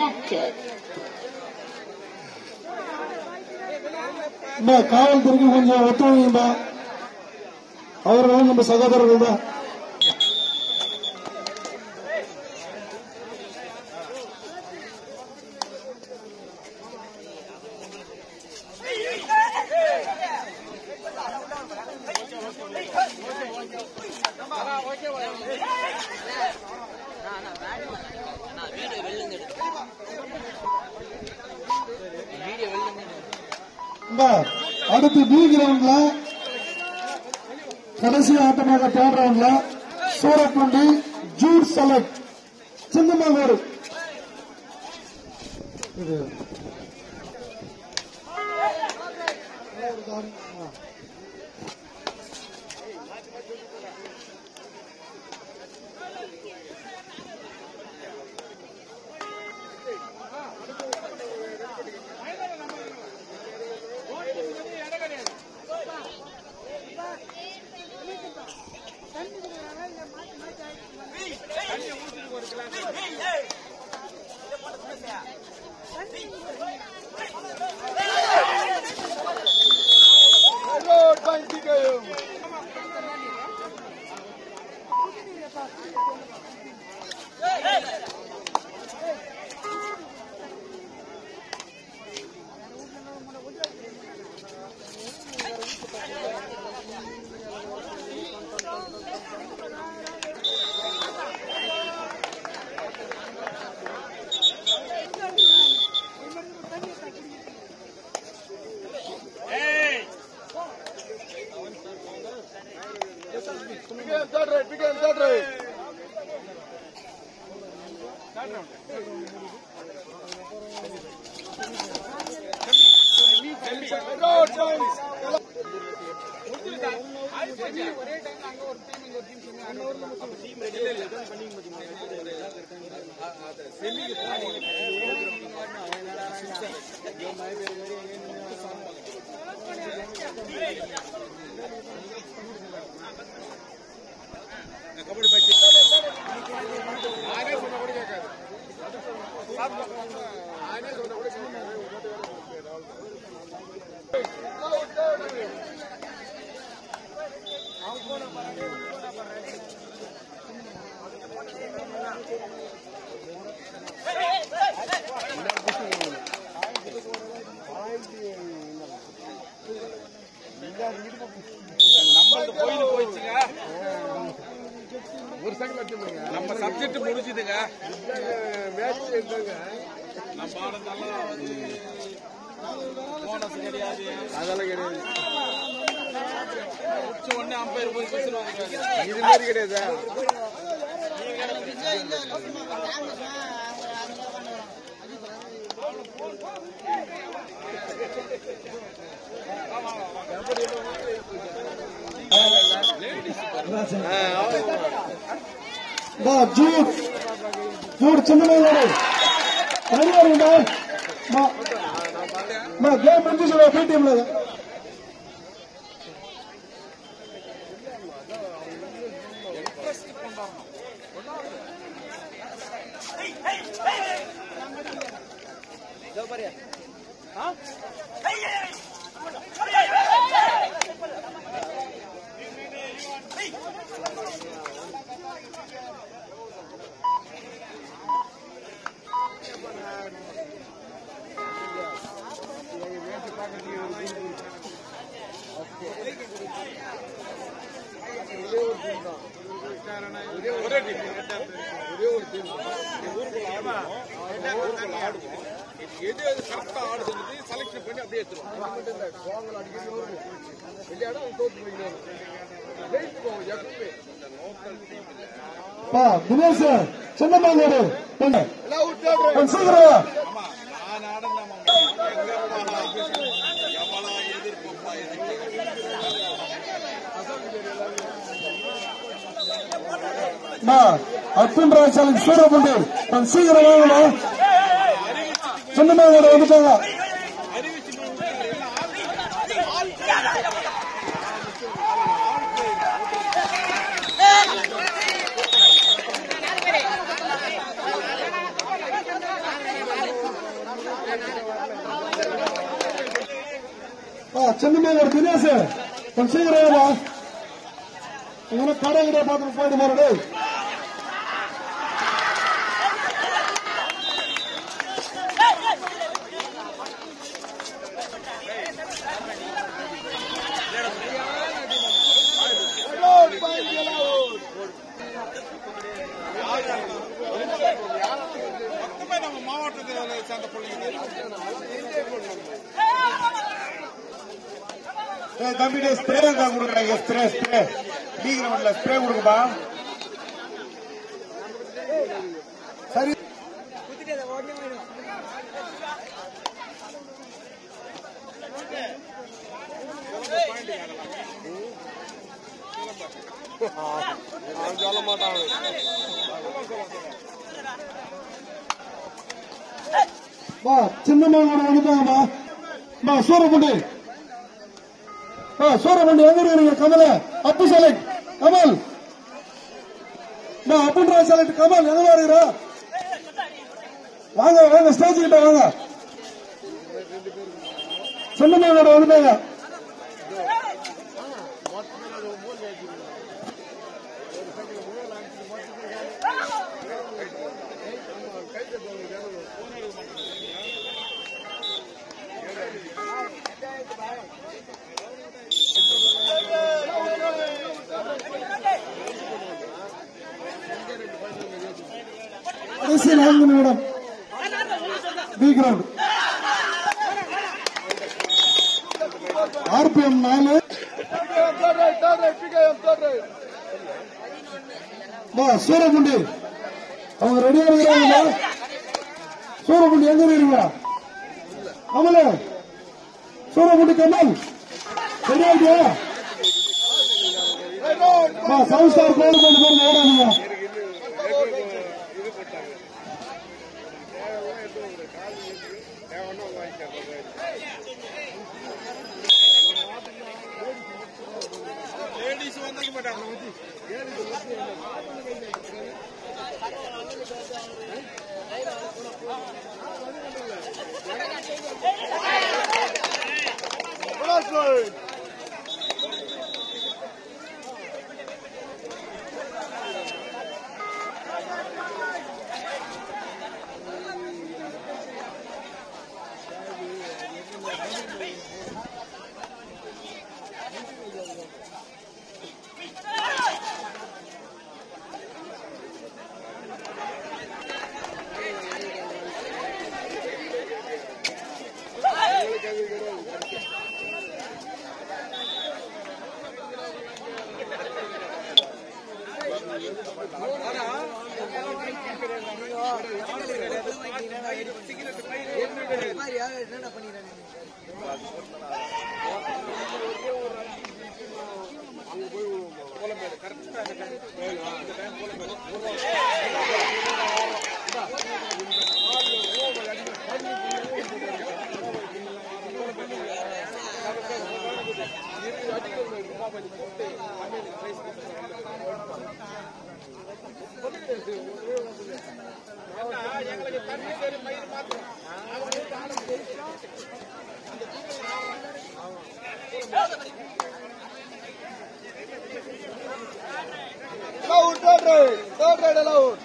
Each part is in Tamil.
disconnected. இந்த காவல்துறைக்கு கொஞ்சம் ஒத்துழைங்கப்பா அவர்களும் நம்ம சகோதரர்கள் தான் இந்த அடுத்து பி கிரவுண்ட்ல கடைசி ஆட்டமாக தேர்ட் ரவுண்ட்ல சூரப்பண்டி ஜூட் செலக்ட் சின்னமங்கூர் இது நம்ம சப்ஜெக்ட் முடிச்சுதுங்க நம்ம ஆளு நல்லா போனஸ் கிடையாது அதெல்லாம் கிடையாது முடிச்ச உடனே அம்பையர் போய் பேசுறாங்க இது மாதிரி கிடையாது இந்த ஜூட் ஜூட் சின்னமங்கூர் தனியா இருந்தா கேம் முடிஞ்சு சொல்ல பி டீம்ல ஒரே டீம் ஒரே ஒரு டீம் ஊருக்குள்ள ஆடுவோம் ஊருக்குள்ள ஆடுவோம் எது எது கரெக்டா ஆடுதுன்னு செலக்ஷன் பண்ணி அப்படியே எடுத்துருவோம் கோவங்கள் அடிக்கடி வரும் விளையாட தோத்து போய்க்கிறோம் ஜெயிச்சு போவோம் எப்பவுமே பா தினேஷ் சின்னமங்கூர் கொஞ்சம் எல்லாம் விட்டு கொஞ்சம் சீக்கிரம் வா. ஆமா நான் ஆடலாம் எவ்வளோ எதிர்ப்பா மா அப்பின் ராஜாலுக்கு சூரப்பண்டு கொஞ்சம் சீக்கிரம் வாங்கணும் சின்னமங்கூர் வந்துட்டாங்க சின்னமேல தினேஷ் கொஞ்சம் சீக்கிரம் வா இவனை கடை கிட்ட பார்த்துட்டு போயிட்டு போறடு மொத்தமே நம்ம மாவட்டத்தை சேர்ந்த பிள்ளைங்க ஏய், தம்பி டேய், ஸ்ப்ரே இருந்தா கொடுக்குறாங்க ஸ்ப்ரே ஸ்ப்ரே லீ கிரவுண்ட்ல ஸ்ப்ரே கொடுக்குப்பா சரி அவன் சொல்ல மாட்டான் வா சின்னமங்கோட வந்துட்டாங்கம்மா வா சூரமுண்டி வா சூரமுண்டி எங்க இருக்கிறீங்க கமல அப்பு செலக்ட் கமல் வா அப்புன்றா செலக்ட் கமல் எங்க இருக்கிற வாங்க வாங்க ஸ்டேஜ் கிட்ட வாங்க சின்னமங்கோட வந்துட்டாங்க கடைசி நான்கு நிமிடம் பி கிரவுண்ட் ஆர்பிஎம் நாலு Third right, third right, PKM, third right. வா சூரமுண்டி அவங்க ரெடியா இருக்கிறாங்களா சூரமுண்டி எங்க இருக்கிறீங்க கமல சூரமுண்டி கமல் ரெடியா இருக்கியா வா சவுண்ட் ஸ்டார் கோல் கொண்டு போய் ஓடாதீங்க லேடிஸ் வந்தாக்க மாட்டாங்க Last right. Allowed, third right, third right allowed.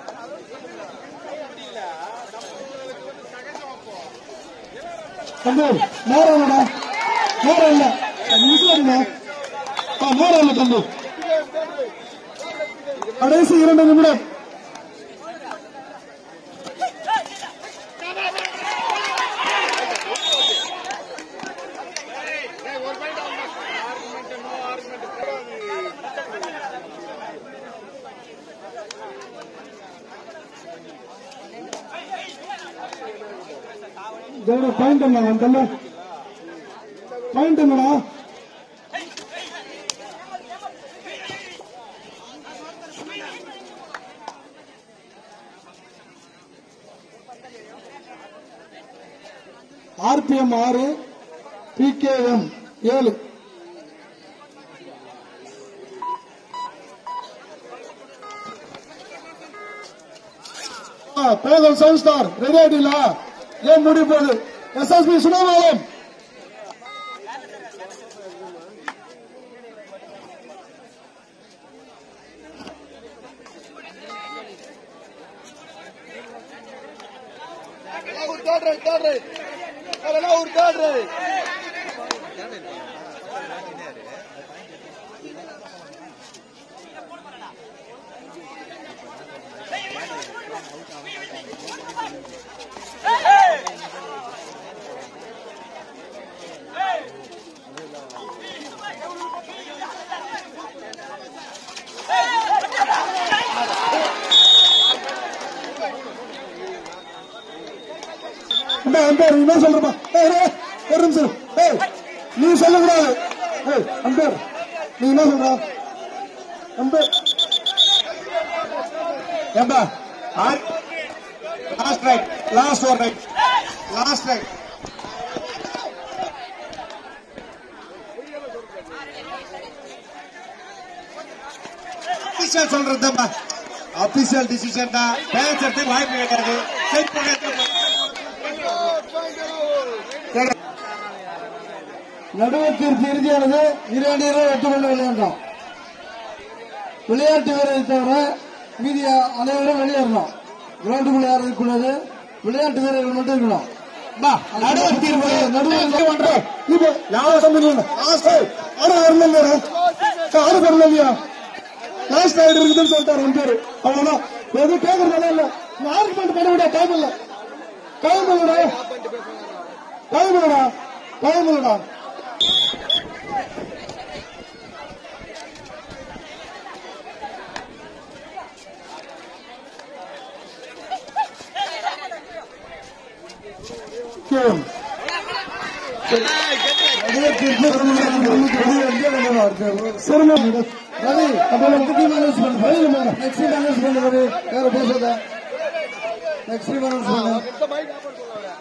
தம்பி நேரம் இல்லடா நேரம் இல்ல நிமிஷம் இருங்க ஆ, நேரம் இல்ல தம்பி PKM, third right. கடைசி இரண்டு நிமிடம் ஜெயட பாயிண்ட் என்ன வந்தல்ல பாயிண்ட் என்னடா ஆர்பிஎம் ஆறு பிகேஎம் ஏழு பேதல் சவுண்ட் ஸ்டார் ரெடி ஆயிட்டீங்களா ஏன் முடிய போகுது எஸ்எஸ்பி சுனாமலம் தேர்ட் ரைட் தேர்ட் ரைட் அதெல்லாம் ஒரு தேர்ட் ரைட் அம்பே அம்பேர் நீ என்ன சொல்றப்பா ஏய் ஏய், ஒரு நிமிஷம் ஏய் நீ சொல்லக்கூடாது ஏய் அம்பேர் நீ என்ன சொல்ற அம்பேர் ஏம்பா last right last over right last right official சொல்றது தான்ப்பா அபிஷியல் டிசிஷன் தான் பேசுறதுக்கு வாய்ப்பு கிடையாது செட் பண்ண நடுவர் தீர்ப்பு இறுதியானது இரண்டு இரவு எட்டு கொண்டு விளையாண்டோம் விளையாட்டு வீரரை தவிர மீதி அனைவரும் வெளியேறணும் கிரவுண்டுக்குள்ள யாரும் இருக்கக்கூடாது விளையாட்டு வீரர்கள் மட்டும் இருக்கணும் நடுவர் தீர்ப்பு நடுவர் பண்றோம் இப்போ ಯಾವ ಸಂಬಂಧ லாஸ்ட் ஆனா வரல இல்லையா ஆறு வரல இல்லையா லாஸ்ட் ஆயிடு இருக்குதுன்னு சொல்லிட்டாரு ரெண்டு பேரு அவ்வளவுதான் எதுவும் கேட்கறதுனால இல்ல ஆர்குமெண்ட் பண்ண விட டைம் இல்ல டைம் இல்லடா டைம் இல்லடா டைம் இல்லடா கேம் ரவி அப்ப புத்தி மேனேஜ் பண்ணு ஃபைல் நெக்ஸ்ட் மேனேஜ் பண்ணு ரவி வேற பேசாத நெக்ஸ்ட் மேனேஜ் பண்ணு இந்த மைக் ஆஃப் பண்ணுவாங்க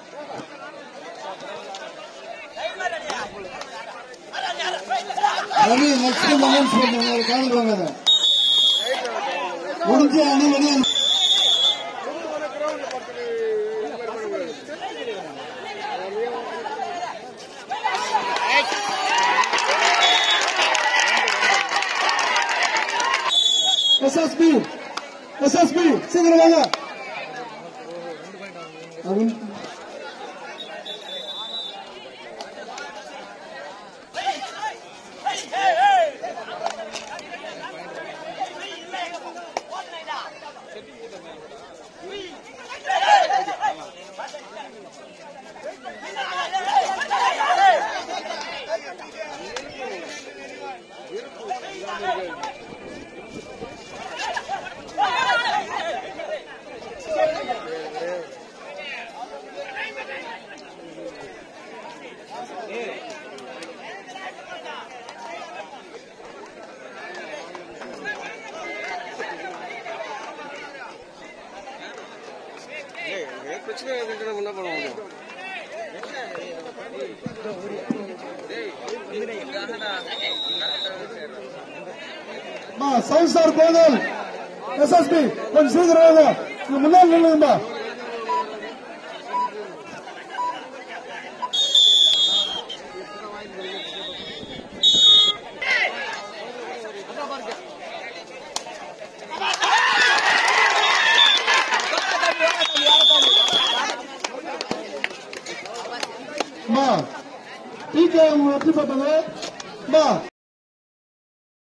ரவி நெக்ஸ்ட் மேனேஜ் பண்ணு வேற கால் வாங்காத முடிஞ்ச அணி வெளியே கிரவுண்ட்ல படுத்து இந்த மாதிரி பண்ணக்கூடாது எஸ்எஸ்பி எஸ்எஸ்பி சீக்கிரம் வாங்க அருண் பிரச்சனை எதுக்கு என்ன பண்ண முடியும் மா சவுத் ஸ்டார் கோதல் எஸ்எஸ்பி கொஞ்சம் சீக்கிரம் வாங்க இங்க முன்னாடி நில்லுங்கம்மா அம்மா டிகே வெற்றி பெற்றது அம்மா